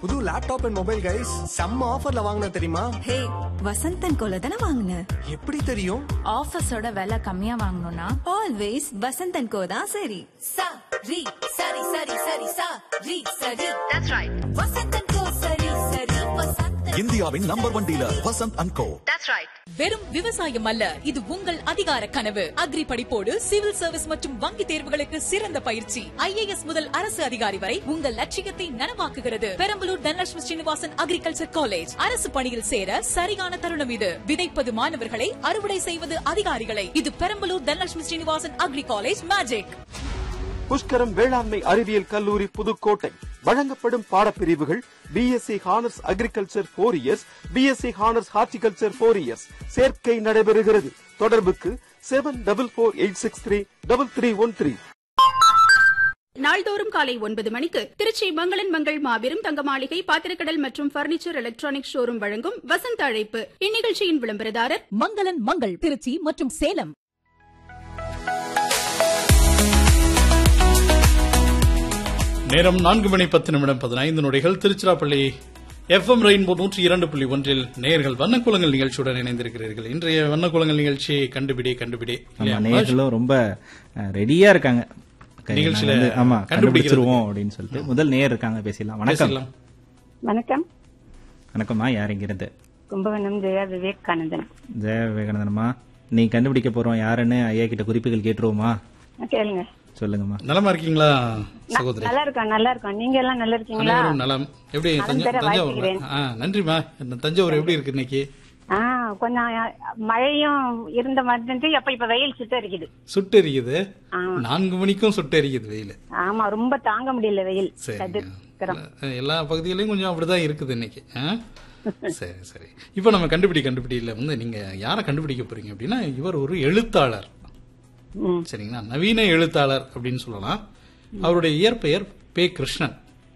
புது laptop and mobile guys செம்ம ஆஃபர்ல வாங்கின தெரியுமா ஹே வசந்தன் கோல தானே வாங்கின எப்படி தெரியும் ஆஃபீஸோட விலை கம்மியா வாங்கணும்னா ஆல்வேஸ் வசந்தன் கோ தான் சரி sa ri sari sari sari sa ri sari that's right vasantan ko sari sari vasantan இந்தியாவின் number one dealer Vasanth and co வெறும் விவசாயம் அல்ல இது உங்கள் அதிகார கனவு அக்ரி படிப்போடு சிவில் சர்வீஸ் மற்றும் வங்கி தேர்வுகளுக்கு சிறந்த பயிற்சி ஐஏஎஸ் முதல் அரசு அதிகாரி வரை உங்கள் லட்சியத்தை நனவாக்குகிறது பெரம்பலூர் தனலட்சுமி ஸ்ரீனிவாசன் அக்ரிகல்ச்சர் காலேஜ் அரசு பணியில் சேர சரியான தருணம் இது விதைப்பது மாணவர்களை அறுவடை செய்வது அதிகாரிகளை இது பெரம்பலூர் தனலட்சுமி ஸ்ரீனிவாசன் அக்ரி காலேஜ் மேஜிக் புஷ்கரம் வேளாண்மை அறிவியல் கல்லூரி புதுக்கோட்டை வழங்கப்படும் பாடப்பிரிவுகள் BSc honours agriculture four years BSc honours horticulture four years சேர்க்கை நடைபெறுகிறது தொடர்புக்கு seven double four eight six three double three one three நாள்தோறும் காலை ஒன்பது மணிக்கு திருச்சி மங்களன் மங்கள் மாபெரும் தங்க மாளிகை பாத்திரக்கடல் மற்றும் பர்னிச்சர் எலக்ட்ரானிக் ஷோரூம் வழங்கும் வசந்த அழைப்பு இந்நிகழ்ச்சியின் விளம்பரதாரர் மங்களன் மங்கள் திருச்சி மற்றும் சேலம் நேரம் நான்கு மணி பத்து நிமிடம் பதினைந்து நொடிகள் திருச்சிராப்பள்ளி எஃப்எம் ரெயின்போ நூற்றி இரண்டு புள்ளி ஒன்றில் நேர்கள் வண்ணக்குளங்கள் நிகழ்ச்சியுடன் இணைந்திருக்கிறீர்கள் இன்றைய வண்ணக்குளங்கள் நிகழ்ச்சியை கண்டுபிடி கண்டுபிடி இல்லையா, ஆமா நேர்களும் ரொம்ப ரெடியா இருக்காங்க கை- நிகழ்ச்சியில நாங்க வந்து- ஆமா கண்டுபிடிக்கிறதுக்கு. கண்டுபிடிச்சிருவோம் அப்படின்னு சொல்லிட்டு முதல் நேர் இருக்காங்க பேசலாம் வணக்கம் பேசலாம். வணக்கம் வணக்கம்மா யார் இங்கிருந்து கும்பகோணம் ஜெயா விவேகானந்தன் ஜெய விவேகானந்தனம்மா நீ கண்டுபிடிக்க போறோம் யாருன்னு ஐயா கிட்ட குறிப்புகள் கேட்டுருவோமா கேளுங்க சொல்லுங்கம்மா நலமா இருக்கீங்களா சகோதரி நல்லா இருக்கோம் நல்லா இருக்கோம் நீங்க எல்லாம் நல்லா இருக்கீங்களா அனைவரும் நலம் எப்படி நலம் தஞ்சை- பெற தஞ்சாவூர் வாழ்த்துகிறேன். ஆ, நன்றிம்மா இந்த தஞ்சாவூர் எப்படி இருக்கு இன்னைக்கு ஆ கொஞ்சம் மழையும் இருந்த மாதிரி இருந்துச்சு. அப்ப இப்ப வெயில் சுத்த இருக்குது சுட்டு எரியுது ஆமா. நான்கு மணிக்கும் சுட்டு எரியுது வெயில் ஆமா ரொம்ப தாங்க முடியல வெயில் சரி கதிர்க்கிறோம் எல்லா பகுதியிலயும் கொஞ்சம் அப்படிதான் இருக்குது இன்னைக்கு ஆ? சரி சரி இப்போ நம்ம கண்டுபிடி கண்டுபிடியில வந்து நீங்க யாரை கண்டுபிடிக்க போறீங்க அப்படின்னா இவர் ஒரு எழுத்தாளர் ம். சரிங்களா நவீன எழுத்தாளர் அப்படின்னு சொல்லலாம் அவருடைய இயற்பெயர் பே கிருஷ்ணன்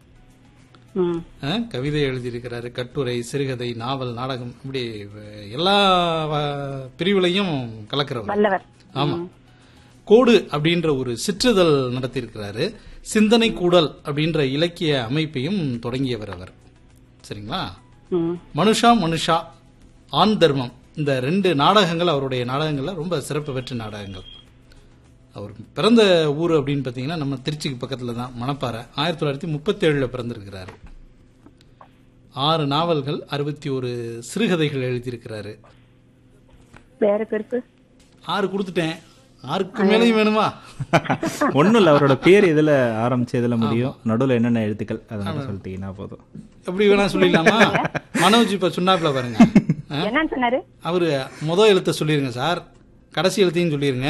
ம். ஆ, கவிதை எழுதியிருக்கிறாரு கட்டுரை சிறுகதை நாவல் நாடகம் இப்படி அஹ், எல்லா வ- பிரிவுலையும் கலக்கிறவர் வல்லவர் ஆமா கோடு அப்படின்ற ஒரு சிற்றிதழ் நடத்தியிருக்கிறாரு சிந்தனை கூடல் அப்படின்ற இலக்கிய அமைப்பையும் தொடங்கியவர் அவர் சரிங்களா ம். மனுஷா மனுஷா ஆண் தர்மம் இந்த ரெண்டு நாடகங்கள் அவருடைய நாடகங்கள்ல ரொம்ப சிறப்பு பெற்ற நாடகங்கள் அவர் பிறந்த ஊர் அப்படின்னு பார்த்தீங்கன்னா நம்ம திருச்சிக்கு பக்கத்துல தான் மணப்பாறை ஆயிரத்தி தொள்ளாயிரத்தி முப்பத்தி ஏழுல பிறந்திருக்கிறாரு ஆறு நாவல்கள் அறுபத்தி ஒரு சிறுகதைகள் எழுதியிருக்கிறாரு வேற கருப்பு ஆறு கொடுத்துட்டேன் ஆறுக்கு மேலேயும் வேணுமா ஒண்ணும் இல்ல அவரோட பேர் எதுல ஆரம்பிச்சு எதுல முடியும் நடுவுல என்னென்ன எழுத்துக்கள் அதை மட்டும் சொல்லிட்டீங்கன்னா போதும் எப்படி வேணா சொல்லிடலாமா மனோஜ் இப்ப சொன்னாப்ல பாருங்க என்னன்னு சொன்னாரு அவரு முத எழுத்த சொல்லிருங்க சார் கடைசி எழுத்தையும் சொல்லிருங்க